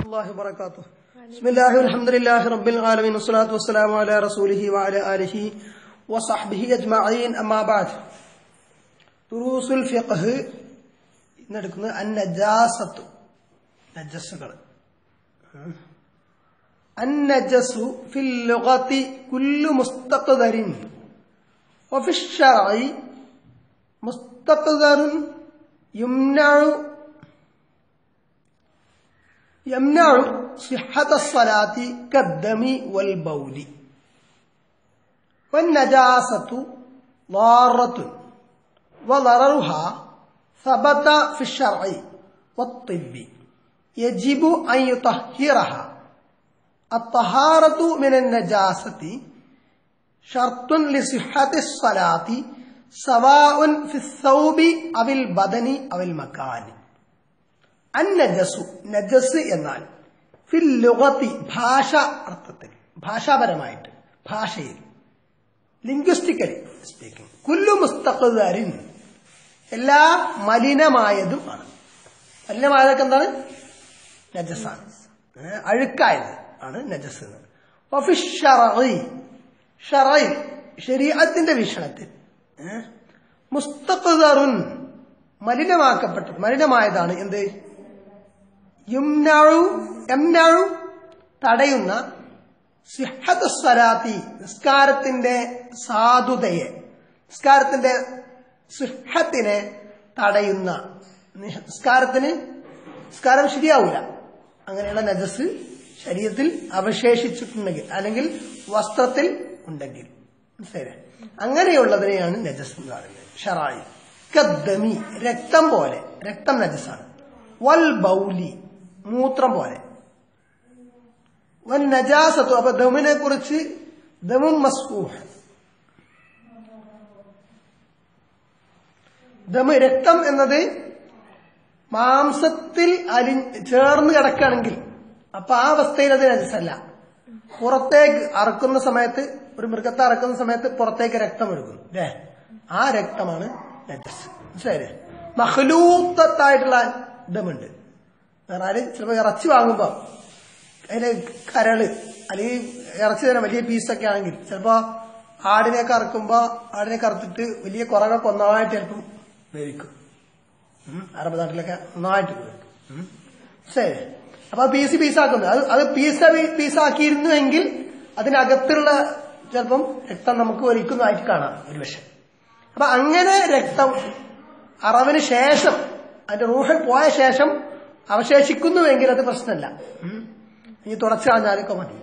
الله وبركاته بسم الله والحمد لله رب العالمين والصلاة والسلام على رسوله وعلى آله وصحبه أجمعين أما بعد دروس الفقه ഇന്നെടുക്കുന്നത് അന്നജാസത്ത് നജസ്സുകൾ النجس في اللغة كل مستقذر وفي الشرع مستقذر يمنع يمنع صحة الصلاة كالدم والبول والنجاسة ضارة وضررها ثبت في الشرع والطب يجب أن يطهرها الطهارة من النجاسة شرط لصحة الصلاة سواء في الثوب أو البدن أو المكان അന്നജസു നജസ് എന്നാൽ ഫിൽ ലുഗത്തി ഭാഷ അർത്ഥത്തിൽ ഭാഷാപരമായിട്ട് ഭാഷയിൽ ലിംഗ്വിസ്റ്റിക്കലി സ്പീക്കിംഗ് കുല്ലു മുസ്തഖുദരിൻ എല്ലാ മലിനമായതും ആണ് മലിനമായതൊക്കെ എന്താണ് നജസാണ് ഏ, അഴുക്കായത് ആണ് നജസ് എന്ന് വഫി ഷറഈ ഷറഈ ശരീഅത്തിന്റെ വീക്ഷണത്തിൽ ഏ, മുസ്തഖുദറുൻ മലിനമാക്കപ്പെട്ടത് മലിനമായതാണ് എന്ത് യുംനഉ യംനഉ തടയുന്ന സിഹത്ത് സ്വലാത്തി നിസ്കാരത്തിന്റെ സാധുതയെ നിസ്കാരത്തിന്റെ സിഹത്തിനെ തടയുന്ന നിഹ- നിസ്കാരത്തിന് നിസ്കാരം ശരിയാവില്ല അങ്ങനെയുള്ള നജസ് ശരീരത്തിൽ അവശേഷിച്ചിട്ടുണ്ടെങ്കിൽ അല്ലെങ്കിൽ വസ്ത്രത്തിൽ ഉണ്ടെങ്കിൽ മനസ്സിലായില്ലേ അങ്ങനെയുള്ളതിനെയാണ് നജസ് എന്ന് പറയുന്നത് ഷറായി കദ്ദമി രക്തം പോലെ രക്തം നജസാണ് വൽ ബൗലി മൂത്രം പോലെ വൻ നജാസത്തു അപ്പൊ ദമിനെ കുറിച്ച് ദമും മസ്കൂഹ് ദമ് രക്തം എന്നത് മാംസത്തിൽ അലി ചേർന്ന് കിടക്കുകയാണെങ്കിൽ അപ്പൊ ആ അവസ്ഥയിൽ അത് നജസല്ല പുറത്തേക്ക് അറക്കുന്ന സമയത്ത് ഒരു മൃഗത്തെ അറക്കുന്ന സമയത്ത് പുറത്തേക്ക് രക്തം ഒഴുകും അല്ലേ ആ രക്തമാണ് നജസ് മനസ്സിലായില്ലേ മഹലൂത്തായിട്ടുള്ള ദമുണ്ട് പറഞ്ഞാല് ചിലപ്പോ ഇറച്ചി വാങ്ങുമ്പോ അതിന് കരള് അല്ലെങ്കിൽ ഇറച്ചി തന്നെ വലിയ പീസൊക്കെ ആണെങ്കിൽ ചിലപ്പോ ആടിനെ കറക്കുമ്പോ ആടിനെ കറുത്തിട്ട് വലിയ കുറകൊക്കെ ഒന്നായിട്ട് ചിലപ്പം വേവിക്കും ഉം. അറബ് നാട്ടിലൊക്കെ നന്നായിട്ട് വേവിക്കും ഉം. ശരി അപ്പൊ അത് പീസ് പീസാക്കുന്നു അത് അത് പീസ് പീസാക്കിയിരുന്നുവെങ്കിൽ അതിനകത്തുള്ള ചിലപ്പം രക്തം നമുക്ക് ഒലിക്കുന്നതായിട്ട് കാണാം ഒരു പക്ഷെ അപ്പൊ അങ്ങനെ രക്തം അറവിന് ശേഷം അതിന്റെ റൂഹിൽ പോയ ശേഷം അവശേഷിക്കുന്നുവെങ്കിൽ അത് പ്രശ്നമല്ല ഉം. ഇനി തുടച്ചു കളഞ്ഞാലൊക്കെ മതി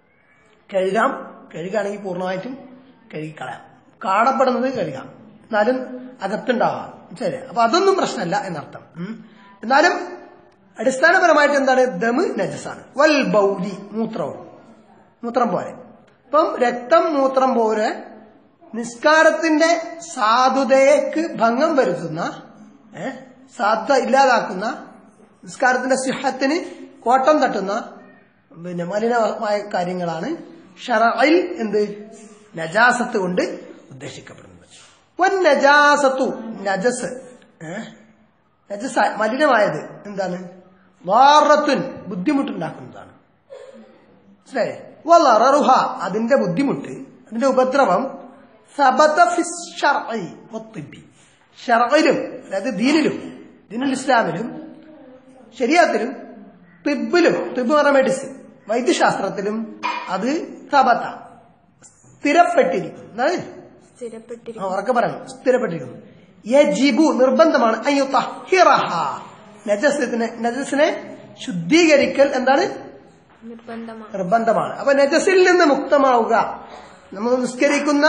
കഴുകാം കഴുകുകയാണെങ്കിൽ പൂർണ്ണമായിട്ടും കഴുകിക്കളയാം കാണപ്പെടുന്നത് കഴുകാം എന്നാലും അകത്തുണ്ടാവാം ശരി അപ്പൊ അതൊന്നും പ്രശ്നമല്ല എന്നർത്ഥം ഉം. എന്നാലും അടിസ്ഥാനപരമായിട്ട് എന്താണ് ദമ് നജസാണ് വൽ ബൗലി മൂത്രവും മൂത്രം പോലെ ഇപ്പം രക്തം മൂത്രം പോലെ നിസ്കാരത്തിന്റെ സാധുതയ്ക്ക് ഭംഗം വരുത്തുന്ന ഏ, സാധുത ഇല്ലാതാക്കുന്ന നിസ്കാരത്തിന്റെ സിഹത്തിന് കോട്ടം തട്ടുന്ന പിന്നെ മലിനമായ കാര്യങ്ങളാണ് ഷറയിൽ എന്ത് നജാസത്ത് കൊണ്ട് ഉദ്ദേശിക്കപ്പെടുന്നത് വൻ നജാസത്തു നജസ് ഏ? നജസ മലിനമായത് എന്താണ് വാറത്തുൻ ബുദ്ധിമുട്ടുണ്ടാക്കുന്നതാണ് മനസ്സിലായേ വളറുഹ അതിന്റെ ബുദ്ധിമുട്ട് അതിന്റെ ഉപദ്രവം സബത ഫിസ് ശർഇ വത്തിബി ഷർഇലും അതായത് ദീനിലും ദീനുൽ ഇസ്ലാമിലും ശരിയാത്തിലും തിബിലും തിബ് പറഞ്ഞ മെഡിസിൻ വൈദ്യശാസ്ത്രത്തിലും അത് സബത്ത സ്ഥിരപ്പെട്ടിരിക്കും എന്താണ് സ്ഥിരപ്പെട്ടിരിക്കും ആ, ഉറക്കെ പറയണം സ്ഥിരപ്പെട്ടിരിക്കുന്നു യജിബു നിർബന്ധമാണ് അയ്യോ തഹിറഹ നജസിനെ നജസിനെ ശുദ്ധീകരിക്കൽ എന്താണ് നിർബന്ധമാണ് നിർബന്ധമാണ് അപ്പൊ നജസിൽ നിന്ന് മുക്തമാവുക നമ്മൾ നിസ്കരിക്കുന്ന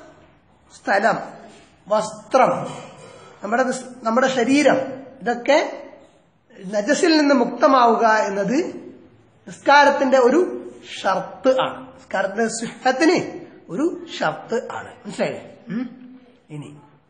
സ്ഥലം വസ്ത്രം നമ്മുടെ നിസ്- നമ്മുടെ ശരീരം ഇതൊക്കെ നജസിൽ നിന്ന് മുക്തമാവുക എന്നത് നിസ്കാരത്തിന്റെ ഒരു ഷർത്ത് ആണ് നിസ്കാരത്തിന്റെ സുഹത്തിന് ഒരു ഷർത്ത് ആണ് മനസ്സിലായില്ലേ ഉം? ഇനി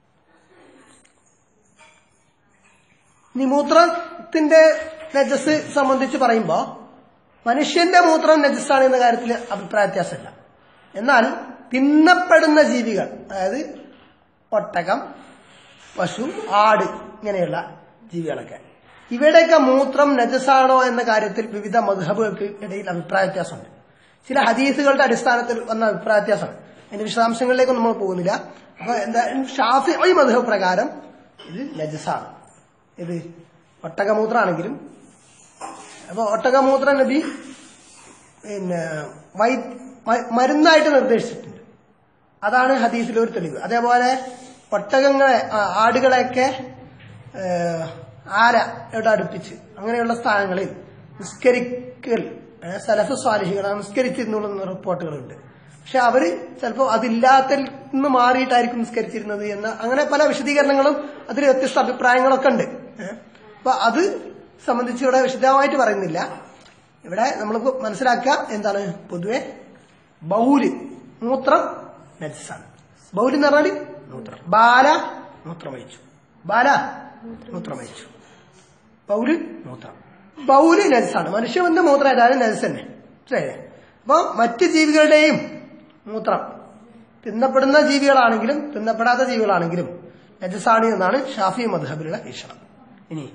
ഇനി മൂത്രത്തിന്റെ നജസ് സംബന്ധിച്ച് പറയുമ്പോ മനുഷ്യന്റെ മൂത്രം നജസ്സാണ് എന്ന കാര്യത്തിൽ അഭിപ്രായ വ്യത്യാസമില്ല എന്നാൽ തിന്നപ്പെടുന്ന ജീവികൾ അതായത് ഒട്ടകം പശു ആട് ഇങ്ങനെയുള്ള ജീവികളൊക്കെ ഇവയുടെയൊക്കെ മൂത്രം നജസാണോ എന്ന കാര്യത്തിൽ വിവിധ മധുഹബുകൾക്ക് ഇടയിൽ അഭിപ്രായ വ്യത്യാസമുണ്ട് ചില ഹദീസുകളുടെ അടിസ്ഥാനത്തിൽ വന്ന അഭിപ്രായ വ്യത്യാസമാണ് അതിന്റെ വിശദാംശങ്ങളിലേക്ക് നമ്മൾ പോകുന്നില്ല അപ്പൊ എന്താ ഷാഫി മധുഹബ് പ്രകാരം ഇത് നജസാണ് ഇത് ഒട്ടകമൂത്രമാണെങ്കിലും അപ്പൊ ഒട്ടകമൂത്ര നബി പിന്നെ വൈ മ- മരുന്നായിട്ട് നിർദ്ദേശിച്ചിട്ടുണ്ട് അതാണ് ഹദീസിലെ ഒരു തെളിവ് അതേപോലെ ഒട്ടകങ്ങളെ ആ, ആടുകളെയൊക്കെ ഏഹ്, ആരയുടെ അടുപ്പിച്ച് അങ്ങനെയുള്ള സ്ഥാനങ്ങളിൽ നിസ്കരിക്കൽ ഏഹ്, സലഫ് സ്വാലിഹികൾ നിസ്കരിച്ചിരുന്നുള്ള റിപ്പോർട്ടുകളുണ്ട് പക്ഷെ അവര് ചിലപ്പോൾ അതില്ലാത്തിൽ നിന്ന് മാറിയിട്ടായിരിക്കും നിസ്കരിച്ചിരുന്നത് എന്ന അങ്ങനെ പല വിശദീകരണങ്ങളും അതിൽ വ്യത്യസ്ത അഭിപ്രായങ്ങളൊക്കെ ഉണ്ട് ഏഹ്. അപ്പൊ അത് സംബന്ധിച്ച് ഇവിടെ വിശദമായിട്ട് പറയുന്നില്ല ഇവിടെ നമ്മൾക്ക് മനസ്സിലാക്കുക എന്താണ് പൊതുവെ ബൗല് മൂത്രം നജസാണ് ബൗല് എന്ന് പറഞ്ഞാൽ മൂത്രം ബാല മൂത്രമയിച്ചു ബാല മൂത്രമയിച്ചു ബൗല് മൂത്രം ബൗല് നജസാണ് മനുഷ്യന്റെ മൂത്രം ഏതായാലും നജസ് തന്നെ മനസ്സിലായില്ലേ അപ്പൊ മറ്റ് ജീവികളുടെയും മൂത്രം തിന്നപ്പെടുന്ന ജീവികളാണെങ്കിലും തിന്നപ്പെടാത്ത ജീവികളാണെങ്കിലും നജസാണ് എന്നാണ് ഷാഫി മധുഹബിലുള്ള വീക്ഷണം ഇനി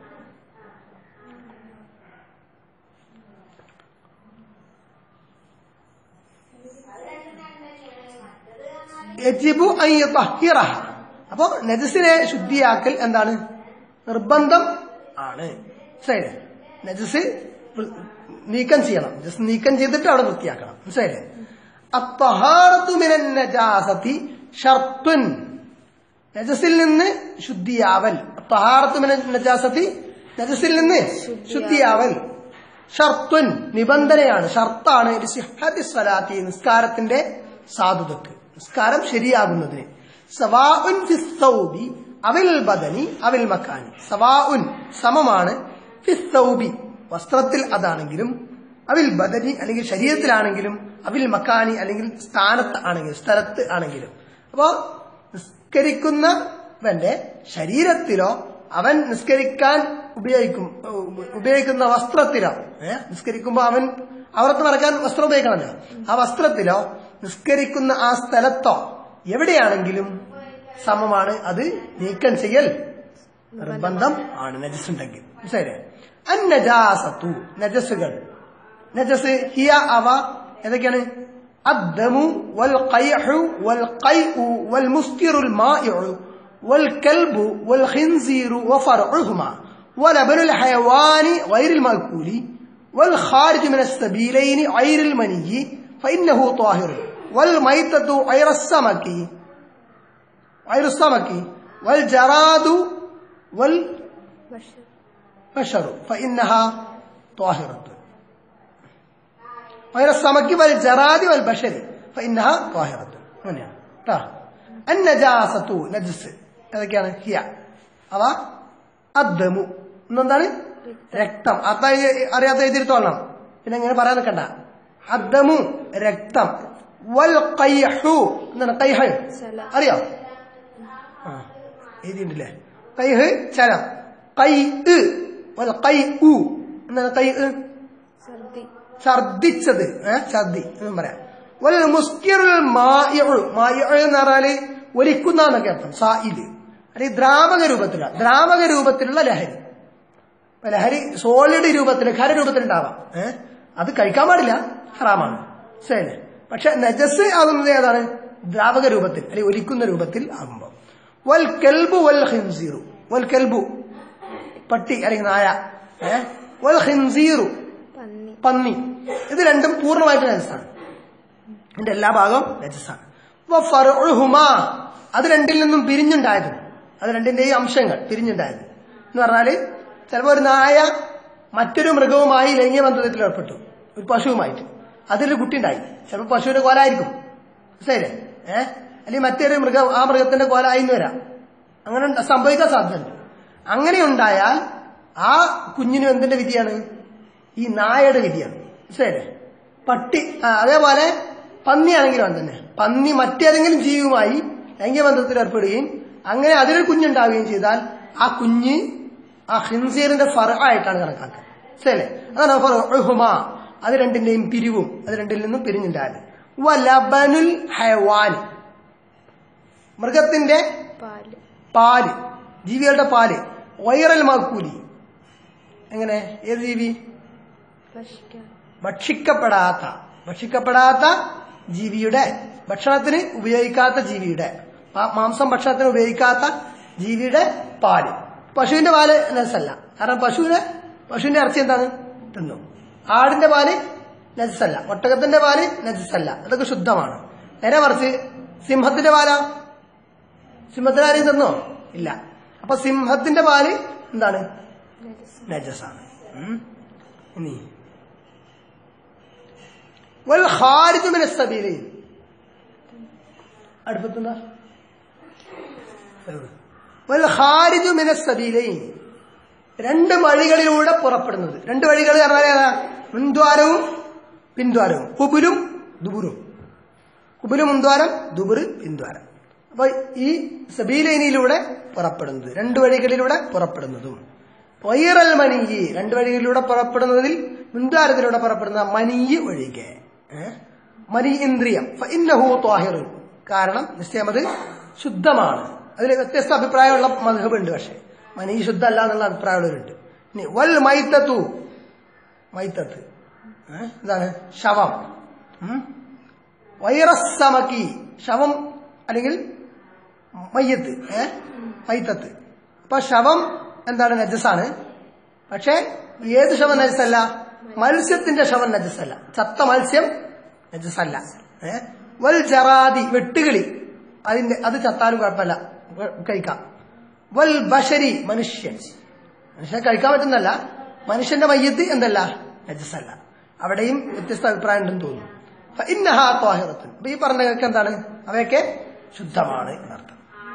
യജിബു അൻ യطهിറഹ. അപ്പോ നജസിനെ ശുദ്ധിയാക്കൽ എന്താണ് നിർബന്ധം ആണ് മനസ്സിലായില്ലേ നജസ് വൃ- നീക്കം ചെയ്യണം നജസ് നീക്കം ചെയ്തിട്ട് അവിടെ വൃത്തിയാക്കണം മനസ്സിലായില്ലേ അത്തഹാറത്തു മിനൻ നജാസതി ഷർത്തുൻ നജസിൽ നിന്ന് ശുദ്ധിയാവൽ തഹാറത്തു മിനൻ നജാസതി നജസിൽ നിന്ന് ശുദ്ധിയാവൽ ഷർത്തുൻ നിബന്ധനയാണ് ഷർത്താണ് ലിസിഹ്ഹത്തി സ്വലാത്തി നിസ്കാരത്തിന്റെ സാധുതക്ക് നിസ്കാരം ശരിയാകുന്നതിന് സവാഉൻ ഫിസ്സൗബി അവിൽ ബദനി അവിൽ മക്കാനി സവാഉൻ സമമാണ് ഫിസ്സൗബി വസ്ത്രത്തിൽ അതാണെങ്കിലും അവിൽ ബദനി അല്ലെങ്കിൽ ശരീരത്തിലാണെങ്കിലും അവിൽ മക്കാനി അല്ലെങ്കിൽ സ്ഥാനത്ത് ആണെങ്കിലും സ്ഥലത്ത് ആണെങ്കിലും അപ്പോ നിസ്കരിക്കുന്നവന്റെ ശരീരത്തിലോ അവൻ നിസ്കരിക്കാൻ ഉപയോഗിക്കും ഉ- ഉപയോഗിക്കുന്ന വസ്ത്രത്തിലോ ഏഹ് നിസ്കരിക്കുമ്പോ അവൻ അവർക്ക് മറക്കാൻ വസ്ത്രം ഉപയോഗിക്കണമല്ലോ ആ വസ്ത്രത്തിലോ നിസ്കരിക്കുന്ന ആ സ്ഥലത്തോ എവിടെയാണെങ്കിലും സമമാണ് അത് നീക്കം ചെയ്യൽ നിർബന്ധം ആണ് നജസ് ഉണ്ടെങ്കിൽ മനസ്സിലായില്ലേ അന്നജാസത്തു നജസുകൾ നജസ് ഹിയ അവ ഏതൊക്കെയാണ് الدم والقيح والقيء والمسكر المائع والكلب والخنزير وفرعهما ولبن الحيوان غير المأكول والخارج من السبيلين غير المني فإنه طاهر والميتة غير السمك غير السمك والجراد ബഷർ والبشر فإنها طاهرة غير السمك والجراد والبشر فإنها طاهرة അങ്ങനെയാണ് ട്ടാ. النجاسة നജസ് ഏതൊക്കെയാണ് ഹിയ അവ അദ്ദമു എന്നെന്താണ് രക്തം അത്ത അറിയാത്ത എഴുതിരുത്തോളണം പിന്നെ ഇങ്ങനെ പറയാൻ നിൽക്കണ്ട അദ്ദമു രക്തം വൽ കൈഹു എന്താണ് കൈഹ് ചല അറിയോ ആ എഴുതിയിട്ടില്ലേ കൈഹ് ചലം കൈ വൽ കൈ ഉ എന്താണ് കൈ ഛർദി ഛർദിച്ചത് ഏഹ് ഛർദി എന്നും പറയാം വൽ മുസ്കിറുൽ മായിഉ മായിഉ എന്ന് പറഞ്ഞാല് ഒലിക്കുന്ന എന്നൊക്കെ അർത്ഥം സായില് അല്ലെങ്കിൽ ദ്രാവക രൂപത്തിലുള്ള ദ്രാവക രൂപത്തിലുള്ള ലഹരി ഇപ്പൊ ലഹരി സോളിഡ് രൂപത്തിൽ ഖര രൂപത്തിലുണ്ടാവാം ഏഹ് അത് കഴിക്കാൻ പാടില്ല ഹറാമാണ് ശരി പക്ഷെ നജസ് ആകുന്നത് ഏതാണ് ദ്രാവക രൂപത്തിൽ അല്ലെങ്കിൽ ഒലിക്കുന്ന രൂപത്തിൽ ആകുമ്പോൾ വൽ കെൽബു വൽ ഹിൻസീറു വൽ കെൽബു പട്ടി അല്ലെങ്കിൽ നായ ഏഹ് വൽ ഹിൻസീറു പന്നി പന്നി ഇത് രണ്ടും പൂർണ്ണമായിട്ട് നജസാണ് ഇതിന്റെ എല്ലാ ഭാഗവും നജസാണ് വ ഫർഉഹുമാ അത് രണ്ടിൽ നിന്നും പിരിഞ്ഞുണ്ടായത് അത് രണ്ടിന്റെയും അംശങ്ങൾ പിരിഞ്ഞുണ്ടായത് എന്ന് പറഞ്ഞാല് ചിലപ്പോൾ ഒരു നായ മറ്റൊരു മൃഗവുമായി ലൈംഗിക ബന്ധത്തിൽ ഏർപ്പെട്ടു ഒരു പശുവുമായിട്ട് അതിലൊരു കുട്ടി ഉണ്ടായി ചിലപ്പോൾ പശുവിന്റെ കോലായിരിക്കും ശരി ഏഹ് അല്ലെങ്കിൽ മറ്റൊരു മൃഗം ആ മൃഗത്തിന്റെ കോലായി എന്ന് വരാം അങ്ങനെ ഉണ്ട- സംഭവിക്കാൻ സാധ്യതയുണ്ട് അങ്ങനെ ഉണ്ടായാൽ ആ കുഞ്ഞിനും എന്തിന്റെ വിധിയാണ് ഈ നായയുടെ വിധിയാണ് ശരി പട്ടി ആ, അതേപോലെ പന്നിയാണെങ്കിലും അത് തന്നെ പന്നി മറ്റേതെങ്കിലും ജീവിയുമായി ലൈംഗിക ബന്ധത്തിൽ ഏർപ്പെടുകയും അങ്ങനെ അതിലൊരു കുഞ്ഞുണ്ടാവുകയും ചെയ്താൽ ആ കുഞ്ഞ് ആ ഹിൻസീറിന്റെ ഫറായിട്ടാണ് കണക്കാക്കുക ശരി അതാണ് ഫർഉഹുമ. അത് രണ്ടിന്റെയും പിരിവും അത് രണ്ടിൽ നിന്നും പിരിഞ്ഞുണ്ടായത് വലബനുൽ ഹയവാൻ മൃഗത്തിന്റെ പാല് പാല് ജീവികളുടെ പാല് വൈറൽ മാക്കൂലി എങ്ങനെ ഏത് ജീവി ഭക്ഷിക്കാൻ ഭക്ഷിക്കപ്പെടാത്ത ഭക്ഷിക്കപ്പെടാത്ത ജീവിയുടെ ഭക്ഷണത്തിന് ഉപയോഗിക്കാത്ത ജീവിയുടെ മാ- മാംസം ഭക്ഷണത്തിന് ഉപയോഗിക്കാത്ത ജീവിയുടെ പാല് പശുവിന്റെ പാല് നജസല്ല കാരണം പശുവിന് പശുവിന്റെ ഇറച്ചി എന്താണ് തിന്നും ആടിന്റെ പാല് നജസല്ല ഒട്ടകത്തിന്റെ പാല് നജസല്ല അതൊക്കെ ശുദ്ധമാണ് നേരെ മറിച്ച് സിംഹത്തിന്റെ പാലാ സിംഹത്തിന് ആരെയും തിന്നോ ഇല്ല അപ്പൊ സിംഹത്തിന്റെ പാല് എന്താണ് നജസ് നജസാണ് ഉം. ഇനി വൽ ഖാരിജു മിന സബീലൈൻ അടുപ്പത്തെന്താ വൽ ഖാരിജു മിന സബീലൈൻ രണ്ട് വഴികളിലൂടെ പുറപ്പെടുന്നത് രണ്ട് വഴികൾ പറഞ്ഞാൽ ഏതാ മുൻദ്വാരവും പിൻദ്വാരവും കുബുലും ദുബുരും കുബുല് മുൻദ്വാരം ദുബുറ് പിൻദ്വാരം അപ്പൊ ഈ സബീലൈനിലൂടെ പുറപ്പെടുന്നത് രണ്ട് വഴികളിലൂടെ പുറപ്പെടുന്നതും വൈറൽ മനിയി രണ്ട് വഴികളിലൂടെ പുറപ്പെടുന്നതിൽ മുൻദ്വാരത്തിലൂടെ പുറപ്പെടുന്ന മനിയ് ഒഴികെ ഏ? മനി ഇന്ദ്രിയം ഫഇന്നഹു ത്വാഹിറുൻ കാരണം നിശ്ചയം അത് ശുദ്ധമാണ് അതിൽ വ്യത്യസ്ത അഭിപ്രായമുള്ള മധുഹബുണ്ട് പക്ഷെ മനി ശുദ്ധമല്ല എന്നുള്ള അഭിപ്രായമുള്ളവരുണ്ട് ഇനി വൽ മൈത്തത്തു മൈത്തത്ത് ഏ? എന്താണ് ശവം ഉം? വൈറസ് സമക്കി ശവം അല്ലെങ്കിൽ മയ്യത്ത് ഏ മൈത്തത്ത് അപ്പൊ ശവം എന്താണ് നജസാണ് പക്ഷെ ഏത് ശവം നജസല്ല മത്സ്യത്തിന്റെ ശവം നജസല്ല ചത്ത മത്സ്യം നജസല്ല ഏ വൽ ജറാദി വെട്ടുകിളി അതിന്റെ അത് ചത്താലും കുഴപ്പമില്ല വ- കഴിക്കാം വൽ ബഷരി മനുഷ്യൻ മനുഷ്യനെ കഴിക്കാൻ പറ്റുന്നല്ല മനുഷ്യന്റെ മയ്യത്ത് എന്തല്ല നജസല്ല അവിടെയും വ്യത്യസ്ത അഭിപ്രായം ഉണ്ടെന്ന് തോന്നുന്നു ഫ ഇന്നഹാ ത്വാഹിറത്തുൻ. അപ്പൊ ഈ പറഞ്ഞതൊക്കെ എന്താണ് അവയൊക്കെ ശുദ്ധമാണ് എന്നർത്ഥം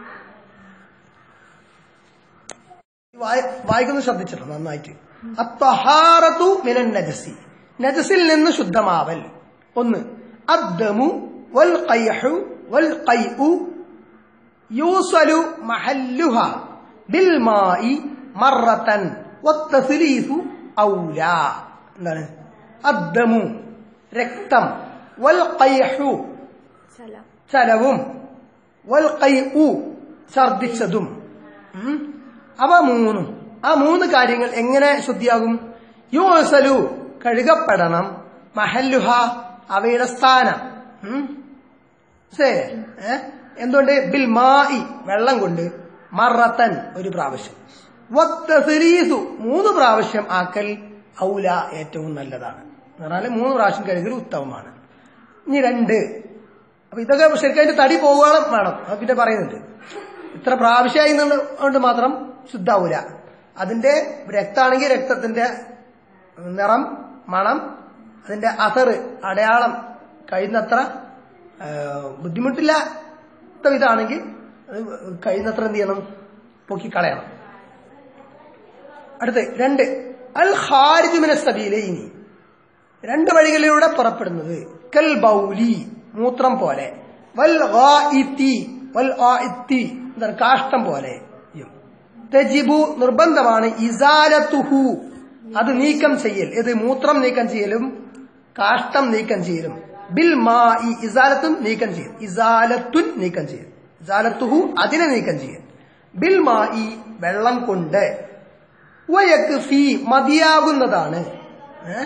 വായ- വായിക്കുന്നത് ശ്രദ്ധിച്ചിട്ടോ നന്നായിട്ട് അത്തഹാറത്തു മിനൻ നജസി നജസിൽ നിന്ന് ശുദ്ധമാവൽ ഒന്ന് അദ്ദമു വൽ ഖൈഹു വൽ ഖൈഉ യൂസലു മഹല്ലുഹ ബിൽ മായി മറത്തൻ വത്തസ്ലീസു ഔലാ എന്താണ് അദ്ദമു രക്തം വൽ ഖൈഹു സലാം ചലവും വൽ ഖൈഉ ഛർദിച്ചതും ഉം. അവ മൂന്നും ആ മൂന്ന് കാര്യങ്ങൾ എങ്ങനെ ശുദ്ധിയാകും യൂസലു കഴുകപ്പെടണം മഹല്ലുഹ അവയുടെ സ്ഥാനം ഉം. ശരി ഏ? എന്തുകൊണ്ട് ബിൽ മായി വെള്ളം കൊണ്ട് മറത്തൻ ഒരു പ്രാവശ്യം വത്തസ്ലീസു മൂന്ന് പ്രാവശ്യം ആക്കൽ ഔല ഏറ്റവും നല്ലതാണ് എന്ന് പറഞ്ഞാൽ മൂന്ന് പ്രാവശ്യം കഴുകൽ ഉത്തമമാണ് ഇനി രണ്ട് അപ്പൊ ഇതൊക്കെ ശരിക്കും അതിന്റെ തടി പോവുകയും വേണം അത് പിന്നെ പറയുന്നുണ്ട് ഇത്ര പ്രാവശ്യമായി കൊണ്ട് മാത്രം ശുദ്ധാവൂല അതിന്റെ രക്താണെങ്കിൽ രക്തത്തിന്റെ നിറം മണം അതിന്റെ അസറ് അടയാളം കഴിയുന്നത്ര ആ, ബുദ്ധിമുട്ടില്ലാത്ത ഇതാണെങ്കിൽ അത് കഴിയുന്നത്ര എന്ത് ചെയ്യണം പൊക്കിക്കളയണം അടുത്ത് രണ്ട് അൽ ഹാരിജുമിന സബീലൈനി രണ്ട് വഴികളിലൂടെ പുറപ്പെടുന്നത് കൽ ബൗലി മൂത്രം പോലെ വൽ ഗാഇത്തി വൽ ആഇത്തി എന്താണ് കാഷ്ടം പോലെ തജിബു നിർബന്ധമാണ് ഇസാലത്തുഹു അത് നീക്കം ചെയ്യൽ ഇത് മൂത്രം നീക്കം ചെയ്യലും കാഷ്ടം നീക്കം ചെയ്യലും ബിൽ മാ ഈ ഇസാലത്തും നീക്കം ചെയ്യൽ ഇസാലത്തുൻ നീക്കം ചെയ്യൽ ഇസാലത്തുഹു അതിനെ നീക്കം ചെയ്യൽ ബിൽ മാ ഈ വെള്ളം കൊണ്ട് വയക്ക് ഫീ മതിയാകുന്നതാണ് ഏഹ്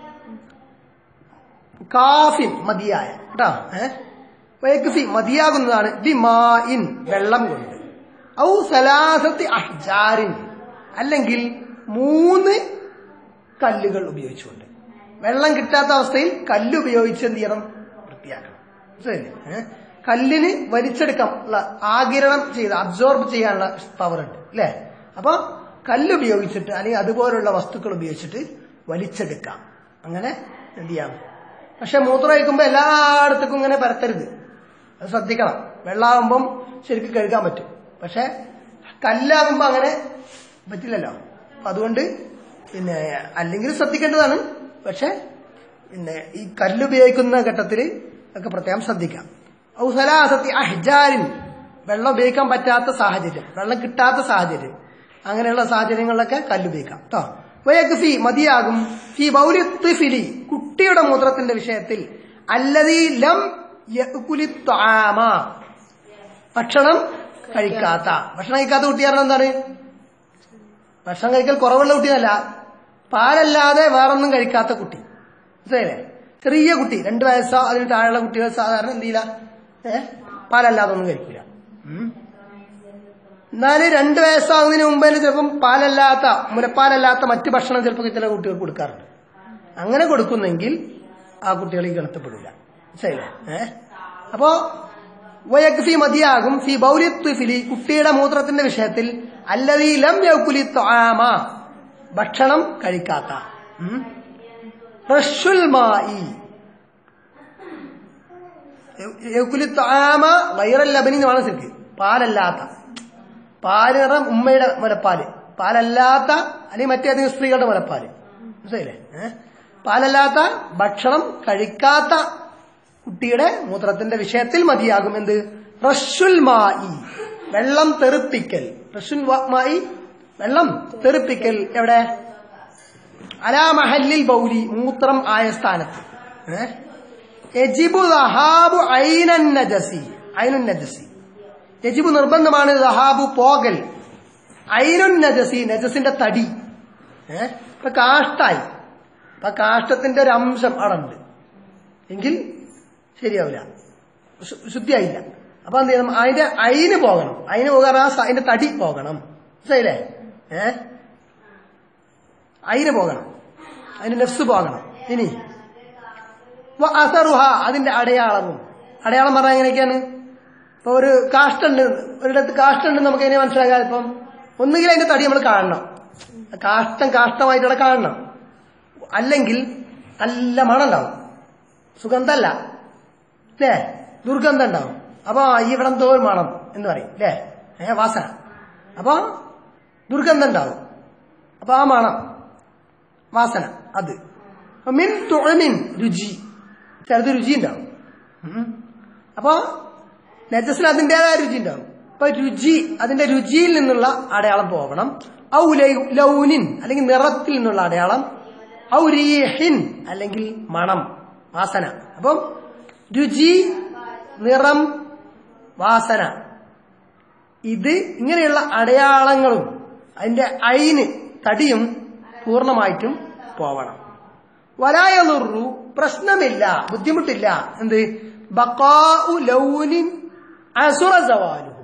കാഫിൻ മതിയായ കേട്ടോ ഏഹ് വയക്കുഫി മതിയാകുന്നതാണ് ബി മായിൻ വെള്ളം കൊണ്ട് ഔ സലാസത്തി അഹ്ജാരിൻ അല്ലെങ്കിൽ മൂന്ന് കല്ലുകൾ ഉപയോഗിച്ചുകൊണ്ട് വെള്ളം കിട്ടാത്ത അവസ്ഥയിൽ കല്ല് ഉപയോഗിച്ച് എന്ത് ചെയ്യണം വൃത്തിയാക്കണം ശരി ഏഹ് കല്ലിന് വലിച്ചെടുക്കാം ഉള്ള ആകിരണം ചെയ്ത് അബ്സോർബ് ചെയ്യാനുള്ള പവർ ഉണ്ട് അല്ലേ അപ്പൊ കല്ല് ഉപയോഗിച്ചിട്ട് അല്ലെങ്കിൽ അതുപോലുള്ള വസ്തുക്കൾ ഉപയോഗിച്ചിട്ട് വലിച്ചെടുക്കാം അങ്ങനെ എന്ത് ചെയ്യാം പക്ഷെ മൂത്രം ഒഴിക്കുമ്പോൾ എല്ലായിടത്തേക്കും ഇങ്ങനെ പരത്തരുത് അത് ശ്രദ്ധിക്കണം വെള്ളമാകുമ്പം ശരിക്കും കഴുകാൻ പറ്റും പക്ഷെ കല്ലാകുമ്പോൾ അങ്ങനെ പറ്റില്ലല്ലോ അപ്പൊ അതുകൊണ്ട് പിന്നെ അല്ലെങ്കിൽ ശ്രദ്ധിക്കേണ്ടതാണ് പക്ഷെ പിന്നെ ഈ കല്ല് ഉപയോഗിക്കുന്ന ഘട്ടത്തിൽ ഒക്കെ പ്രത്യേകം ശ്രദ്ധിക്കാം ഔസലാസത്തി അഹ്ജാരിൻ വെള്ളം ഉപയോഗിക്കാൻ പറ്റാത്ത സാഹചര്യം വെള്ളം കിട്ടാത്ത സാഹചര്യം അങ്ങനെയുള്ള സാഹചര്യങ്ങളിലൊക്കെ കല്ല് ഉപയോഗിക്കാം കേട്ടോ വയക്ക് ഫി മതിയാകും ഫി ബൗലി തിഫിലി കുട്ടിയുടെ മൂത്രത്തിന്റെ വിഷയത്തിൽ അല്ലതീ ലം യഅ്കുലി ത്വാമ ഭക്ഷണം കഴിക്കാത്ത ഭക്ഷണം കഴിക്കാത്ത കുട്ടി കാരണം എന്താണ് ഭക്ഷണം കഴിക്കൽ കുറവുള്ള കുട്ടിയല്ല പാലല്ലാതെ വേറൊന്നും കഴിക്കാത്ത കുട്ടി മനസ്സിലായില്ലേ ചെറിയ കുട്ടി രണ്ട് വയസ്സോ അതിന് താഴെയുള്ള കുട്ടികൾ സാധാരണ എന്ത് ചെയ്യില്ല ഏഹ് പാലല്ലാതെ ഒന്നും കഴിക്കില്ല എന്നാല് രണ്ട് വയസ്സാകുന്നതിന് മുമ്പ് തന്നെ ചിലപ്പം പാലല്ലാത്ത മുലപ്പാലല്ലാത്ത മറ്റ് ഭക്ഷണം ചിലപ്പോൾ ചില കുട്ടികൾക്ക് കൊടുക്കാറുണ്ട് അങ്ങനെ കൊടുക്കുന്നെങ്കിൽ ആ കുട്ടികൾ ഈ ഗണത്തപ്പെടില്ല മനസ്സിലായില്ലേ ഏഹ് അപ്പോ വയക്ഫി മതിയാകും ഫി ബൗലിത്വഫിലി കുട്ടിയുടെ മൂത്രത്തിന്റെ വിഷയത്തിൽ അല്ലതീ ലം യൗക്കുലി ത്വാമ ഭക്ഷണം കഴിക്കാത്ത ഉം. റഷുൽ മായി യൗക്കുലി ത്വാമ വൈറൽ ലബനി എന്ന് വേണം ശരിക്ക് പാലല്ലാത്ത പാല് നിറം ഉമ്മയുടെ മുലപ്പാല് പാലല്ലാത്ത അല്ലെങ്കിൽ മറ്റേതെങ്കിലും സ്ത്രീകളുടെ മുലപ്പാല് മനസ്സിലായില്ലേ ഏഹ് പാലല്ലാത്ത ഭക്ഷണം കഴിക്കാത്ത കുട്ടിയുടെ മൂത്രത്തിന്റെ വിഷയത്തിൽ മതിയാകും എന്ത് റഷുൽ മായി വെള്ളം തെറിപ്പിക്കൽ റഷുൽ വ- മായി വെള്ളം തെറിപ്പിക്കൽ എവിടെ അലാ മഹല്ലിൽ ബൗലി മൂത്രം ആയ സ്ഥാനത്ത് ഏഹ് യജിബു ദഹാബു ഐനൻ നജസി ഐനുൻ നജസി യജിബു നിർബന്ധമാണ് ദഹാബു പോകൽ ഐനുൻ നജസി നജസിന്റെ തടി ഏഹ് ഇപ്പൊ കാഷ്ടായി അപ്പൊ കാഷ്ടത്തിന്റെ ഒരു അംശം അവിടെ ഉണ്ട് എങ്കിൽ ശരിയാവില്ല ശു- ശുദ്ധിയായില്ല അപ്പൊ എന്ത് ചെയ്യണം അതിന്റെ അയിന് പോകണം അയിന് പോകാൻ ആ സ- അതിന്റെ തടി പോകണം മനസ്സിലായില്ലേ ഏ അയിന് പോകണം അതിന്റെ നെസ് പോകണം ഇനി വ അസറുഹ അതിന്റെ അടയാളവും അടയാളം പറഞ്ഞാൽ എങ്ങനെയൊക്കെയാണ് ഇപ്പൊ ഒരു കാഷ്ടുണ്ട് ഒരിടത്ത് കാഷ്ടുണ്ട് നമുക്ക് എങ്ങനെ മനസ്സിലാക്കാം ഇപ്പം ഒന്നുകിൽ അതിന്റെ തടി നമ്മൾ കാണണം കാഷ്ടം കാഷ്ടമായിട്ട് കാണണം അല്ലെങ്കിൽ നല്ല മണം ഉണ്ടാവും സുഗന്ധമല്ല അല്ലേ ദുർഗന്ധം ഉണ്ടാവും അപ്പൊ ഇവിടെ എന്തോ ഒരു മണം എന്ന് പറയും അല്ലേ ഏ വാസന അപ്പൊ ദുർഗന്ധം ഉണ്ടാവും അപ്പൊ ആ മണം വാസന അത് അപ്പൊ മിൻ തുഴമിൻ രുചി ചിലത് രുചി ഉണ്ടാവും ഉം. അപ്പൊ നജസിന് അതിൻ്റെതായ രുചി ഉണ്ടാവും അപ്പൊ രുചി അതിന്റെ രുചിയിൽ നിന്നുള്ള അടയാളം പോകണം ഔ ലൗ- ലൗനിൻ അല്ലെങ്കിൽ നിറത്തിൽ നിന്നുള്ള അടയാളം ഔ റീഹിൻ അല്ലെങ്കിൽ മണം വാസന അപ്പം രുചി നിറം വാസന ഇത് ഇങ്ങനെയുള്ള അടയാളങ്ങളും അതിന്റെ അയിന് തടിയും പൂർണ്ണമായിട്ടും പോവണം വലായലുറു പ്രശ്നമില്ല ബുദ്ധിമുട്ടില്ല എന്ത് ബക്കാഉ ലൗനിൻ അസുറ സവാലുഹു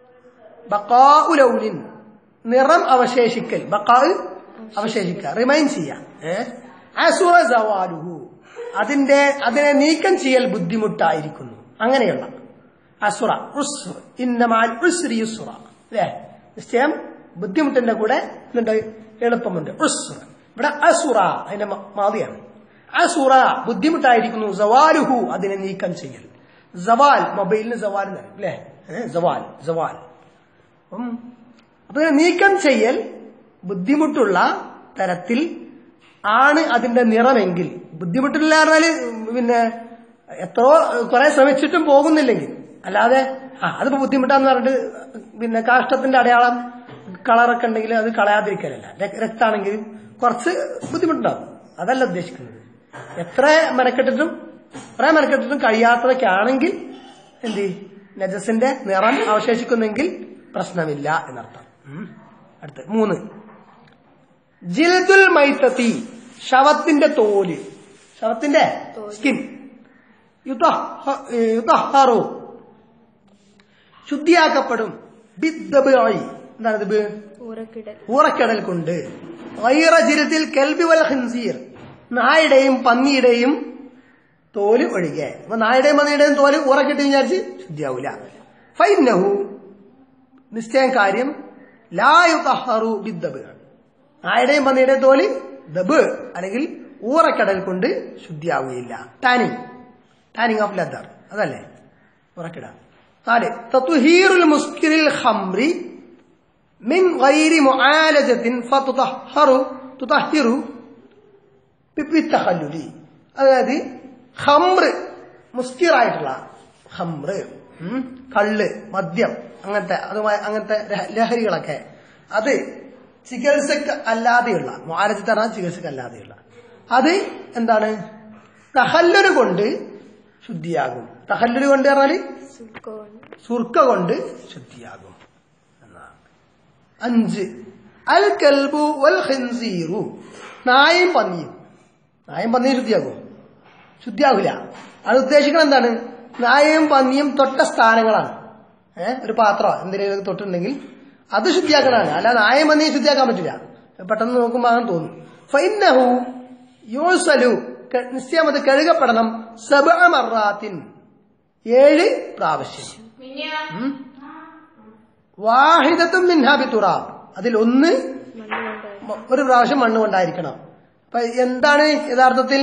ബക്കാഉ ലൗനിൻ നിറം അവശേഷിക്കൽ ബക്കാ അവശേഷിക്കുക റിമൈൻ ചെയ്യാം ഏഹ് അസുറ സവാലുഹു അതിന്റെ അതിനെ നീക്കം ചെയ്യൽ ബുദ്ധിമുട്ടായിരിക്കുന്നു അങ്ങനെയുള്ള അസുറ ഉസ്ർ ഇന്നമാൽ ഉസ്രി യുസ്ര അല്ലേ നിശ്ചയം ബുദ്ധിമുട്ടിന്റെ കൂടെ എന്തുണ്ട് എളുപ്പമുണ്ട് ഉസ്ർ ഇവിടെ അസുറ അതിന്റെ മ- മാതിയാണ് അസുറ ബുദ്ധിമുട്ടായിരിക്കുന്നു സവാലുഹു അതിനെ നീക്കം ചെയ്യൽ സവാൽ മൊബൈലിന് സവാൽ എന്ന് പറയും അല്ലേ ഏ, സവാൽ സവാൽ അപ്പം അപ്പൊ ഇതിനെ നീക്കം ചെയ്യൽ ബുദ്ധിമുട്ടുള്ള തരത്തിൽ ആണ് അതിന്റെ നിറമെങ്കിൽ ബുദ്ധിമുട്ടില്ല പറഞ്ഞാല് പിന്നെ എത്രയോ കുറെ ശ്രമിച്ചിട്ടും പോകുന്നില്ലെങ്കിൽ അല്ലാതെ ആ അതിപ്പോ ബുദ്ധിമുട്ടാന്ന് പറഞ്ഞിട്ട് പിന്നെ കാഷ്ടത്തിന്റെ അടയാളം കളറൊക്കെ ഉണ്ടെങ്കിൽ അത് കളയാതിരിക്കലല്ല രക്- രക്താണെങ്കിൽ കുറച്ച് ബുദ്ധിമുട്ടുണ്ടാവും അതല്ല ഉദ്ദേശിക്കുന്നത് എത്ര മെനക്കെട്ടിട്ടും കുറെ മെനക്കെട്ടിട്ടും കഴിയാത്തതൊക്കെ ആണെങ്കിൽ എന്ത് ചെയ്യും? നജസിന്റെ നിറം അവശേഷിക്കുന്നെങ്കിൽ പ്രശ്നമില്ല എന്നർത്ഥം ഉം. അടുത്ത് മൂന്ന് ജിൽദുൽ മൈത്തത്തി ശവത്തിന്റെ തോല് ശവത്തിന്റെ സ്കിൻ യുതഹ- ഏ, യുതഹറു ശുദ്ധിയാക്കപ്പെടും ബിദ്ദബിഅി. എന്താണ് ഇത് ഊറക്കിടൽ ഊറക്കടൽ കൊണ്ട് വൈറ ജിരത്തിൽ കെൽബി വൽ ഖിൻസീർ നായുടെയും പന്നിയുടെയും തോല് ഒഴികെ അപ്പൊ നായുടെയും പന്നിയുടെയും തോല് ഊറക്കിട്ട് വിചാരിച്ച് ശുദ്ധിയാവൂല ഫൈനഹു നിശ്ചയം കാര്യം ലായുതഹറു ബിദ്ദബ് നായുടെയും പന്നിയുടെയും തോല് ദബ് അല്ലെങ്കിൽ ഊറക്കടൽ കൊണ്ട് ശുദ്ധിയാവുകയില്ല ടാനിങ് ടാനിങ് ഓഫ് ലെതർ അതല്ലേ ഉറക്കിട നാല് തത്വഹീറുൽ മുസ്കിരിൽ ഹംറി മിൻ ഗൈരി മുആലജത്തിൻ ഫതുതഹറു തുതഹിറു ബിത്തഖല്ലുലി അതായത് ഹംറ് മുസ്കിറായിട്ടുള്ള ഹംറ് ഉം, കള്ള് മദ്യം അങ്ങനത്തെ അതുമായി അങ്ങനത്തെ രഹ- ലഹരികളൊക്കെ അത് ചികിത്സക്ക് അല്ലാതെയുള്ള മുആലജത്ത് പറഞ്ഞാൽ ചികിത്സക്ക് അല്ലാതെയുള്ള അത് എന്താണ് തഹല്ലുര് കൊണ്ട് ശുദ്ധിയാകും തഹല്ലുര് കൊണ്ട് പറഞ്ഞാല് സുക്കോൺ സുർക്ക കൊണ്ട് ശുദ്ധിയാകും എന്നാണ് അഞ്ച് അൽ കൽബു വൽ ഖിൻസീറു നായും പന്നിയും നായും പന്നിയും ശുദ്ധിയാകുമോ ശുദ്ധിയാകില്ല അത് ഉദ്ദേശിക്കുന്നത് എന്താണ് നായയും പന്നിയും തൊട്ട സ്ഥാനങ്ങളാണ് ഏഹ് ഒരു പാത്രം എന്തെങ്കിലും തൊട്ടുണ്ടെങ്കിൽ അത് ശുദ്ധിയാക്കണതാണ് അല്ല നായയും പന്നിയും ശുദ്ധിയാക്കാൻ പറ്റില്ല പെട്ടെന്ന് നോക്കുമ്പോൾ അങ്ങനെ തോന്നും ഫൈനഹു യോസലു ക- നിശ്ചയം അത് കഴുകപ്പെടണം സബഅ മറാത്തിൻ ഏഴ് പ്രാവശ്യം ഉം. വാഹിദത്തും മിൻഹാബി തുറാബ് അതിൽ ഒന്ന് മണ്ണുകൊണ്ടായി മ- ഒരു പ്രാവശ്യം മണ്ണ് കൊണ്ടായിരിക്കണം അപ്പൊ എന്താണ് യഥാർത്ഥത്തിൽ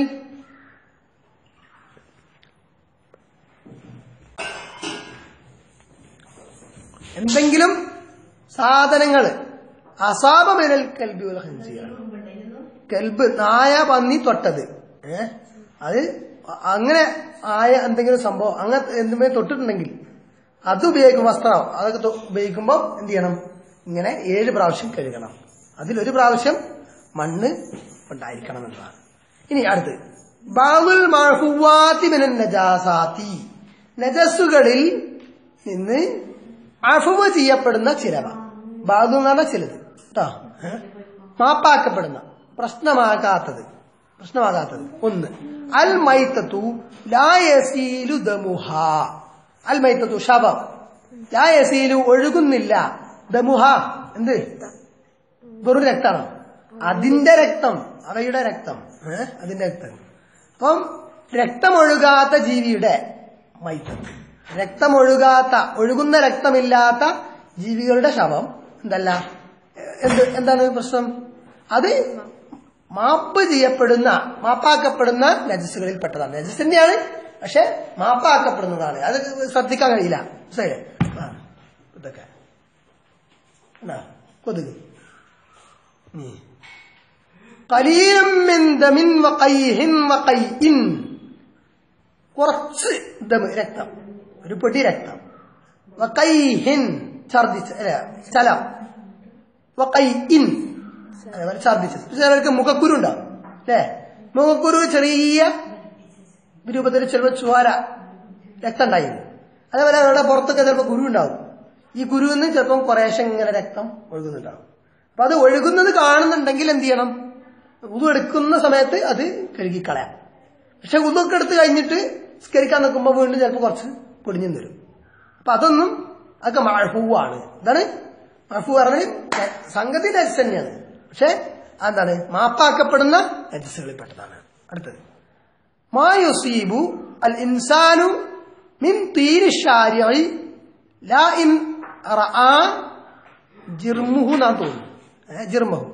എന്തെങ്കിലും സാധനങ്ങൾ അസാപമിനൽ കൽബി ഉൽ ഖൻസിയാണ് കൽബ് നായ പന്നി തൊട്ടത് ഏ അത് അങ്ങനെ ആയ എന്തെങ്കിലും സംഭവം അങ്ങനെ എന്തെങ്കിലും തൊട്ടിട്ടുണ്ടെങ്കിൽ അത് ഉപയോഗിക്കും വസ്ത്രം അതൊക്കെ തൊ- ഉപയോഗിക്കുമ്പോൾ എന്ത് ചെയ്യണം ഇങ്ങനെ ഏഴ് പ്രാവശ്യം കഴുകണം അതിലൊരു പ്രാവശ്യം മണ്ണ് ഉണ്ടായിരിക്കണം എന്നതാണ് ഇനി അടുത്ത് ബാവുൽ മഹുവാത്തി മിനൻ നജാസാത്തി നജസ്സുകളിൽ നിന്ന് അഫുവ് ചെയ്യപ്പെടുന്ന ചിലവ ബാദു എന്ന് പറഞ്ഞാൽ ചിലത് കേട്ടോ ഏ? മാപ്പാക്കപ്പെടുന്ന പ്രശ്നമാകാത്തത് പ്രശ്നമാകാത്തത് ഒന്ന് അൽ മൈത്തത്തു ലായസീലു ദമുഹ അൽ മൈത്തത്തു ശവം ലായസീലു ഒഴുകുന്നില്ല ദമുഹ എന്ത് വെറും രക്തമാണ് അതിന്റെ രക്തം അവയുടെ രക്തം ഏ? അതിന്റെ രക്തം അപ്പം രക്തമൊഴുകാത്ത ജീവിയുടെ മൈത്തത്ത് രക്തമൊഴുകാത്ത ഒഴുകുന്ന രക്തമില്ലാത്ത ജീവികളുടെ ശവം എന്തല്ല എന്ത് എന്താണ് പ്രശ്നം അത് മാപ്പ് ചെയ്യപ്പെടുന്ന മാപ്പാക്കപ്പെടുന്ന നജസ്സുകളിൽ പെട്ടതാണ് നജസ് തന്നെയാണ് പക്ഷെ മാപ്പാക്കപ്പെടുന്നതാണ് അത് ശ്രദ്ധിക്കാൻ കഴിയില്ല മനസ്സിലായില്ലേ? ആ, ഇതൊക്കെ എന്നാ, കൊതുക് നീ قليلا من دم وقيح وقيء കുറച്ച് ദമ് രക്തം ഒരു പൊടി രക്തം വക്കൈഹിൻ ഛർദിച്ച് അല്ല ചലം വക്കൈഇൻ അതേപോലെ ഛർദിച്ച് ചിലർക്ക് മുഖക്കുരു ഉണ്ടാവും അല്ലേ മുഖക്കുരു ചെറിയ രൂപത്തിൽ ചിലപ്പോൾ ചോര രക്തം ഉണ്ടായിരുന്നു അതേപോലെ അവരുടെ പുറത്തൊക്കെ ചിലപ്പോൾ കുരു ഉണ്ടാവും ഈ കുരുവിൽ നിന്ന് ചിലപ്പം കുറേശ്ശെ ഇങ്ങനെ രക്തം ഒഴുകുന്നുണ്ടാവും അപ്പൊ അത് ഒഴുകുന്നത് കാണുന്നുണ്ടെങ്കിൽ എന്ത് ചെയ്യണം ഉതു എടുക്കുന്ന സമയത്ത് അത് കഴുകിക്കളയാം പക്ഷെ ഉതൊക്കെ എടുത്ത് കഴിഞ്ഞിട്ട് സ്കരിക്കാൻ നിൽക്കുമ്പോൾ വീണ്ടും ചിലപ്പോൾ കുറച്ച് പൊടിഞ്ഞു വരും അപ്പൊ അതൊന്നും അതൊക്കെ മഴഫൂവാണ് എന്താണ് മഴഫൂ പറഞ്ഞ് സംഗതി നജസ് തന്നെയാണ് പക്ഷെ എന്താണ് മാപ്പാക്കപ്പെടുന്ന നജസ്സുകളിൽ പെട്ടതാണ് അടുത്തത് മാ യുസീബു അൽ ഇൻസാനു മിൻ തീരി ഷാരിഇ ലാ ഇൻ റആ ജിർമുഹു എന്നാണ് തോന്നുന്നു ഏ, ജിർമുഹു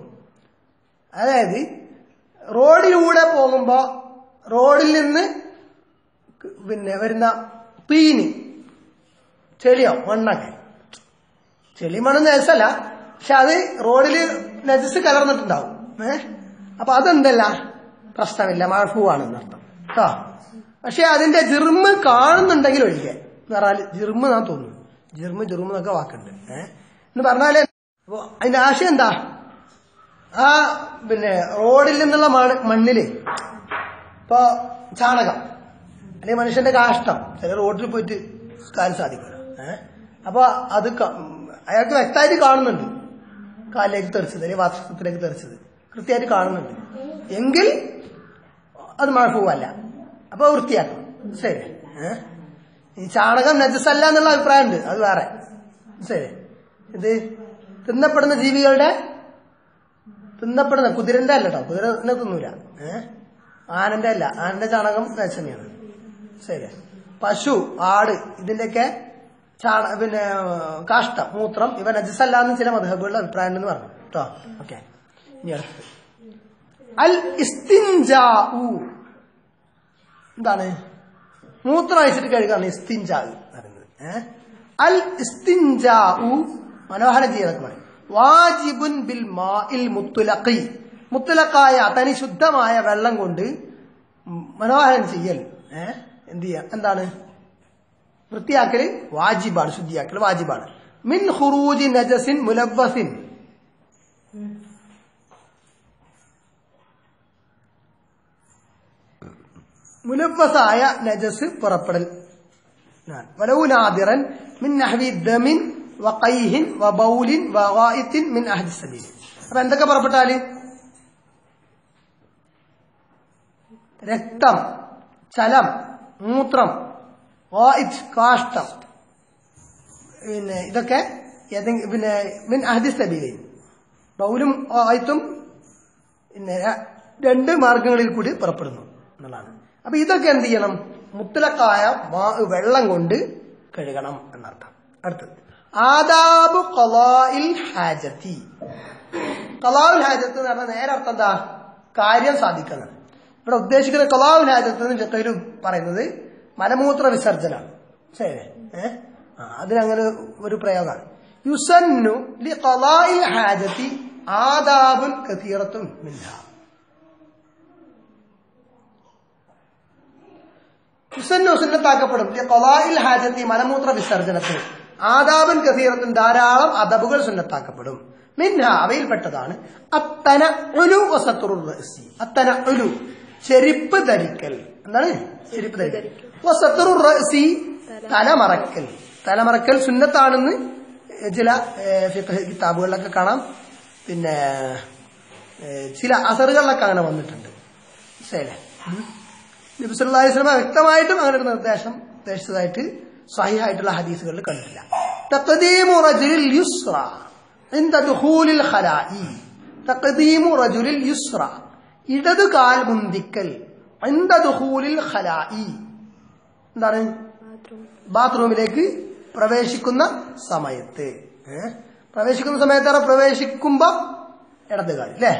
അതായത് റോഡിലൂടെ പോകുമ്പോ റോഡിൽ നിന്ന് പിന്നെ വരുന്ന തീന് ചെളിയോ മണ്ണൊക്കെ ചെളി മണ്ണ് നജസല്ല പക്ഷെ അത് റോഡിൽ നജസ് കലർന്നിട്ടുണ്ടാവും ഏ അപ്പൊ അതെന്തല്ല പ്രശ്നമില്ല മഴഫൂവാണെന്ന് അർത്ഥം കേട്ടോ പക്ഷെ അതിന്റെ ജിർമ് കാണുന്നുണ്ടെങ്കിൽ ഒഴികെ എന്ന് പറഞ്ഞാൽ ജിർമ് എന്നാ തോന്നുന്നു ജിർമ് ജിർമ് എന്നൊക്കെ വാക്കുണ്ട് ഏഹ് എന്ന് പറഞ്ഞാല് അപ്പൊ അതിന്റെ ആശയം എന്താ ആ പിന്നെ റോഡിൽ നിന്നുള്ള മണ് മണ്ണില് ഇപ്പൊ ചാണകം അല്ലെങ്കിൽ മനുഷ്യന്റെ കാഷ്ടം ചില റോഡിൽ പോയിട്ട് കാല് സാധിക്കില്ല ഏഹ് അപ്പൊ അത് ക- അയാൾക്ക് വ്യക്തമായിട്ട് കാണുന്നുണ്ട് കാലിലേക്ക് തെറിച്ചത് അല്ലെങ്കിൽ വാസ്തവത്തിലേക്ക് തെറിച്ചത് കൃത്യമായിട്ട് കാണുന്നുണ്ട് എങ്കിൽ അത് മഴപ്പൂവല്ല അപ്പൊ വൃത്തിയാക്കണം ശരി ഏഹ് ഈ ചാണകം നജസല്ല എന്നുള്ള അഭിപ്രായമുണ്ട് അത് വേറെ ശരി ഇത് തിന്നപ്പെടുന്ന ജീവികളുടെ തിന്നപ്പെടുന്ന കുതിരന്റെ അല്ല കേട്ടോ കുതിരനെ തിന്നൂല ഏഹ് ആനന്റെ അല്ല ആനന്റെ ചാണകം നജസ് തന്നെയാണ് ശരി പശു ആട് ഇതിന്റെയൊക്കെ ചാണ പിന്നെ കാഷ്ടം മൂത്രം ഇവ നജസല്ല എന്ന് ചില മധുഹബുകളുടെ അഭിപ്രായം ഉണ്ടെന്ന് പറഞ്ഞു കേട്ടോ ഓക്കെ ഇനി അടുത്തത് അൽ ഇസ്തിൻജാഉ എന്താണ് മൂത്രം അയച്ചിട്ട് കഴുകാണ് ഇസ്തിൻജാ പറയുന്നത് ഏഹ് അൽ ഇസ്തിൻജാഉ മനോഹരം ചെയ്തൊക്കെ പറയും വാജിബുൻ ബിൽ മാഇൽ മുത്തുലഖി മുത്തുലക്കായ തനി ശുദ്ധമായ വെള്ളം കൊണ്ട് മനോഹരം ചെയ്യൽ ഏഹ് എന്ത് ചെയ്യാ എന്താണ് വൃത്തിയാക്കല് വാജിബാണ് ശുദ്ധിയാക്കൽ വാജിബാണ് മിൻ ഖുറൂജി നജസിൻ മുലവ്വസിൻ മുലവ്വസായ നജസ് പുറപ്പെടൽ ولو نادرا من نحو دم وقيه وبول وغائط من أحد السبيل അപ്പൊ എന്തൊക്കെ പുറപ്പെട്ടാല് രക്തം ചലം മൂത്രം വായിച്ച് കാഷ്ടം പിന്നെ ഇതൊക്കെ ഏതെങ്കിലും പിന്നെ മിൻ അഹദി സബീലൈൻ ബൗലും ആയത്തും പിന്നെ ര- രണ്ട് മാർഗങ്ങളിൽ കൂടി പുറപ്പെടുന്നു എന്നുള്ളതാണ് അപ്പൊ ഇതൊക്കെ എന്ത് ചെയ്യണം മുത്തലക്കായ മാ- വെള്ളം കൊണ്ട് കഴുകണം എന്നർത്ഥം അടുത്തത് ആദാബു ഖലാഇൽ ഹാജത്തി ഖലാഉൽ ഹാജത്ത് എന്ന് പറഞ്ഞാൽ നേരെ അർത്ഥം എന്താ കാര്യം സാധിക്കുന്നത് ഇവിടെ ഉദ്ദേശിക്കുന്ന ഖലാഉൽ ഹാജത്ത് എന്ന് ഫിഖഹിൽ പറയുന്നത് മലമൂത്ര വിസർജനാണ് ശരി ഏഹ് ആ, അതിനങ്ങനെ ഒരു പ്രയോഗമാണ് യുസന്നു ലി ഖലാഇൽ ഹാജത്തി ആദാബുൻ കസീറത്തുൻ മിൻഹ യുസന്നു സുന്നത്താക്കപ്പെടും ലി ഖലാഇൽ ഹാജത്തി മലമൂത്ര വിസർജനത്തിന് ആദാബുൻ കസീറത്തുൻ ധാരാളം അദബുകൾ സുന്നത്താക്കപ്പെടും മിൻഹ അവയിൽപ്പെട്ടതാണ് അത്തന ഉലു വസത്തുറുർ റഅസി അത്തന ഉലു ചെരിപ്പ് ധരിക്കൽ എന്താണ് ചെരിപ്പ് ധരിക്കൽ വസത്തുറുർ റഅസി തലമറക്കൽ തലമറക്കൽ സുന്നത്താണെന്ന് ചില ഏഹ്, ഫിഖ് കിതാബുകളിലൊക്കെ കാണാം പിന്നെ ഏഹ്, ചില അസറുകളിലൊക്കെ അങ്ങനെ വന്നിട്ടുണ്ട് ശരി നബി സല്ലല്ലാഹു അലൈഹി വസല്ലം വ്യക്തമായിട്ടും അങ്ങനെ ഒരു നിർദ്ദേശം നിർദ്ദേശിച്ചതായിട്ട് സഹിഹായിട്ടുള്ള ഹദീസുകളിൽ കണ്ടിട്ടില്ല തഖദീമു റജുലിൽ യുസ്ര عند دخول الخلاء تقديم رجل اليسرى ഇടത് കാൽ മുന്തിക്കൽ عند دخول الخلاء എന്താണ് ബാത്റൂം ബാത്റൂമിലേക്ക് പ്രവേശിക്കുന്ന സമയത്ത് ഏ? പ്രവേശിക്കുന്ന സമയത്ത് അവിടെ പ്രവേശിക്കുമ്പോ ഇടത് കാൽ അല്ലേ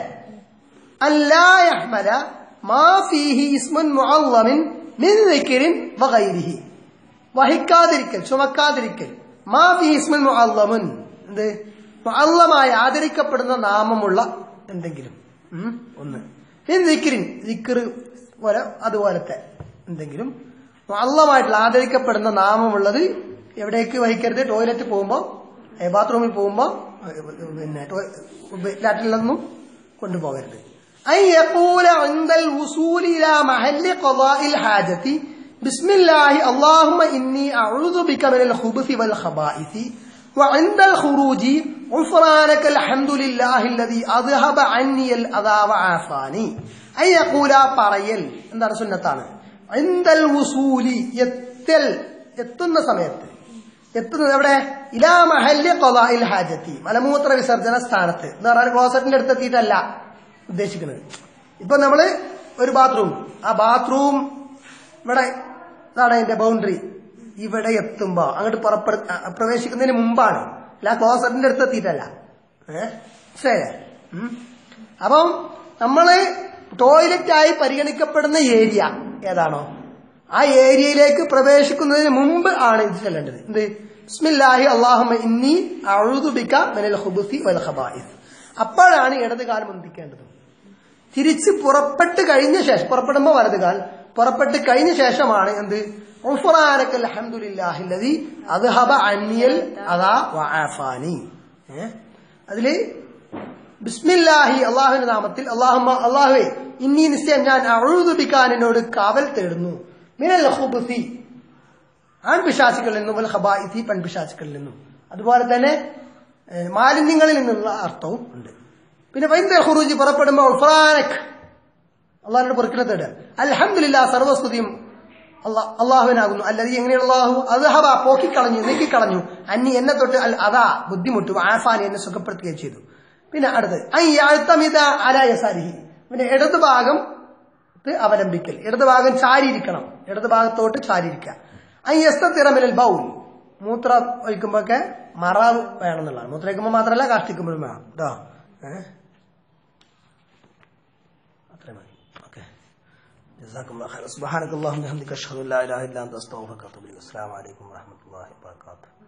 അല്ലായഹ്മല മാ ഫീഹി ഇസ്മുൻ മുഅല്ലമിൻ മിൻ ദിക്രിൻ വഗൈരിഹി വഹിക്കാതിരിക്കൽ ചുമക്കാതിരിക്കൽ മാ ഫീഹി ഇസ്മുൻ മുഅല്ലമുൻ എന്ത് മുഅല്ലമായ ആദരിക്കപ്പെടുന്ന നാമമുള്ള എന്തെങ്കിലും ഉം, ഒന്ന് മിൻ ദിക്രിൻ ദിക്ർ പോലെ അതുപോലത്തെ എന്തെങ്കിലും മുഅല്ലമായിട്ടുള്ള ആദരിക്കപ്പെടുന്ന നാമമുള്ളത് എവിടേക്ക് വഹിക്കരുത് ടോയ്ലറ്റ് പോകുമ്പോൾ ബാത്റൂമിൽ പോകുമ്പോൾ പിന്നെ ലാറ്റിലൊന്നും കൊണ്ടുപോകരുത് أن يقول عند الوصول إلى محل قضاء الحاجة بسم الله اللهم إني أعوذ بك من الخبث والخبائث وعند الخروج غفرانك الحمد لله الذي أذهب عني الأذى وعافاني أن يقول പറയൽ എന്താണ് സുന്നത്താണ് عند الوصول എത്തൽ എത്തുന്ന സമയത്ത് എത്തുന്നത് എവിടെ ഇലാ മഹല്യ കൊലായിൽ ഹാജത്തി മലമൂത്ര വിസർജന സ്ഥാനത്ത് എന്ന് പറഞ്ഞാൽ ക്ലോസറ്റിന്റെ അടുത്ത് എത്തിയിട്ടല്ല ഉദ്ദേശിക്കുന്നത് ഇപ്പൊ നമ്മള് ഒരു ബാത്റൂം ആ ബാത്റൂം ഇവിടെ ഇതാണ് അതിന്റെ ബൗണ്ടറി ഇവിടെ എത്തുമ്പോ അങ്ങോട്ട് പുറപ്പെടു ആ, പ്രവേശിക്കുന്നതിന് മുമ്പാണ് അല്ല ക്ലോസറ്റിന്റെ അടുത്ത് എത്തിയിട്ടല്ല ഏഹ് ശരി ഉം. അപ്പം നമ്മള് ടോയ്ലറ്റായി പരിഗണിക്കപ്പെടുന്ന ഏരിയ ഏതാണോ ആ ഏരിയയിലേക്ക് പ്രവേശിക്കുന്നതിന് മുമ്പ് ആണ് ഇത് ചെല്ലേണ്ടത് എന്ത് ബിസ്മില്ലാഹി അള്ളാഹുമ്മ ഇന്നി അഴുതുബിക്ക മിനൽ ഖുബുസി വൽ ഖബായിസ് അപ്പോഴാണ് ഇടത് കാൽ മുന്തിക്കേണ്ടത് തിരിച്ച് പുറപ്പെട്ട് കഴിഞ്ഞ ശേഷം പുറപ്പെടുമ്പോൾ വലത് കാൽ പുറപ്പെട്ട് കഴിഞ്ഞ ശേഷമാണ് എന്ത് ഉഫ്റാനക അൽഹംദുലില്ലാഹി അല്ലദീ അദ്ഹബ അന്നിയൽ അദാ വആഫാനി ഏ? അതില് ബിസ്മില്ലാഹി അള്ളാഹുവിന്റെ നാമത്തിൽ അള്ളാഹുമ്മ അള്ളാഹുവേ ഇന്നീ നിശ്ചയം ഞാൻ അഴുതുബിക്കാൻ എന്നോട് കാവൽ തേടുന്നു മിനൽ ഖുബുസി ആൺപിശാചികളിൽ നിന്നും വൽ ഖബായിത്തി പെൺപിശാചികളിൽ നിന്നും അതുപോലെ തന്നെ ഏഹ്, മാലിന്യങ്ങളിൽ നിന്നുള്ള അർത്ഥവും ഉണ്ട് പിന്നെ വൈദ്യ ഖുറൂജി പുറപ്പെടുമ്പോൾ ഉഫ്രാനക് അള്ളാഹിനോട് പൊറുക്കിനെ തേടുക അൽഹംദുലില്ല സർവസ്തുതിയും അള്ളാ- അള്ളാഹുവിനാകുന്നു അല്ലത് എങ്ങനെയാണ് അള്ളാഹു അത് ഹബ പോക്കിക്കളഞ്ഞു നീക്കിക്കളഞ്ഞു അന്നി എന്നെ തൊട്ട് അൽ അതാ ബുദ്ധിമുട്ടു ആഫാനി എന്നെ സുഖപ്പെടുത്തുകയും ചെയ്തു പിന്നെ അടുത്ത് ഐ അഴുത്തമിത അലായസാരിഹി പിന്നെ ഇടത് ഭാഗം ത്ത് അവലംബിക്കൽ ഇടത് ഭാഗം ചാരിയിരിക്കണം ഇടത് ഭാഗത്തോട്ട് ചാരിയിരിക്കുക ഐ എസ്തത്തിറമിൽ ബൗൽ മൂത്രം ഒഴിക്കുമ്പോഴൊക്കെ മറാവ് വേണം എന്നുള്ളതാണ് മൂത്രം ഒഴിക്കുമ്പോൾ മാത്രമല്ല കാഷ്ടിക്കുമ്പോഴും വേണം കേട്ടോ ഏഹ് അത്രയും മതി ഓക്കെ جزاكم الله خير سبحانك اللهم وبحمدك اشهد ان لا اله الا انت استغفرك واتوب اليك السلام عليكم ورحمه الله وبركاته